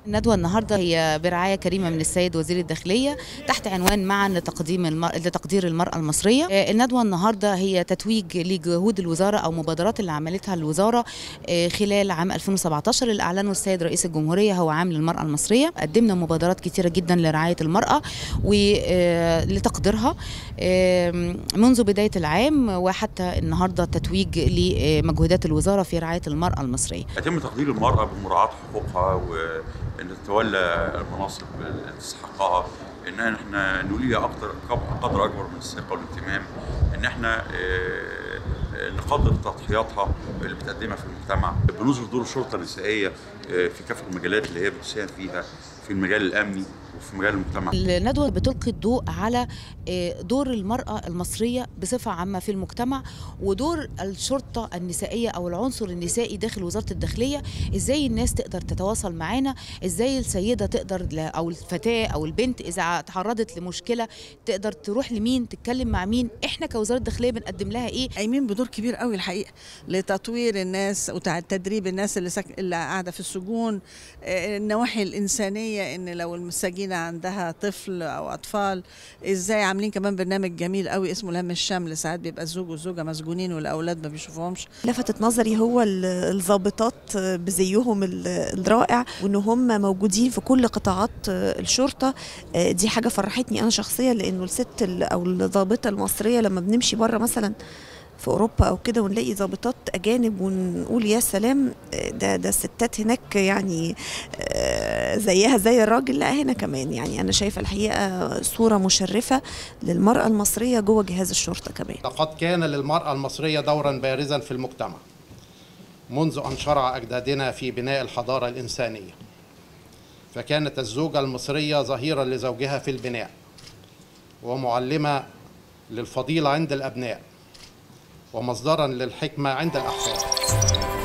الندوة النهاردة هي برعاية كريمة من السيد وزير الداخلية تحت عنوان معا لتقديم المر... لتقدير المرأة المصرية آه، الندوة النهاردة هي تتويج لجهود الوزارة أو مبادرات اللي عملتها الوزارة آه، خلال عام 2017 اللي أعلنه السيد رئيس الجمهورية هو عام للمرأة المصرية قدمنا مبادرات كتيرة جدا لرعاية المرأة ولتقديرها منذ بداية العام وحتى النهاردة تتويج لمجهودات الوزارة في رعاية المرأة المصرية يتم تقدير المرأة بمراعاة حقوقها وأن تتولى المناصب اللي تستحقها ان احنا نوليها اكتر قدر اكبر من الثقه والاهتمام ان احنا آه، آه، نقدر تضحياتها اللي بتقدمها في المجتمع بنظهر دور الشرطه النسائيه آه، في كافه المجالات اللي هي بتساهم فيها في المجال الامني وفي مجال المجتمع الندوة بتلقي الضوء على آه، دور المرأة المصرية بصفة عامة في المجتمع ودور الشرطة النسائية أو العنصر النسائي داخل وزارة الداخلية إزاي الناس تقدر تتواصل معانا إزاي السيدة تقدر ل- أو الفتاة أو البنت إذا تعرضت لمشكلة تقدر تروح لمين تتكلم مع مين إحنا كوزارة الداخلية بنقدم لها إيه قايمين بدور كبير قوي الحقيقه لتطوير الناس وتدريب الناس اللي سك... اللي قاعده في السجون آه، النواحي الانسانيه ان لو المساجينه عندها طفل او اطفال ازاي عاملين كمان برنامج جميل قوي اسمه لم الشمل ساعات بيبقى الزوج والزوجه مسجونين والاولاد ما بيشوفوهمش لفتت نظري هو ال- الضابطات بزيهم ال- الرائع وان هم موجودين في كل قطاعات الشرطه دي حاجه فرحتني انا شخصيا لانه الست ال- او الضابطه المصريه لما بنمشي بره مثلا في اوروبا او كده ونلاقي ضابطات اجانب ونقول يا سلام ده ده الستات هناك يعني آه، زيها زي الراجل لا هنا كمان يعني انا شايفه الحقيقه صوره مشرفه للمراه المصريه جوه جهاز الشرطه كمان لقد كان للمرأة المصرية دورا بارزا في المجتمع منذ أن شرع أجدادنا في بناء الحضارة الإنسانية فكانت الزوجة المصرية ظهيرا لزوجها في البناء ومعلمة للفضيلة عند الأبناء ومصدرا للحكمة عند الأحفاد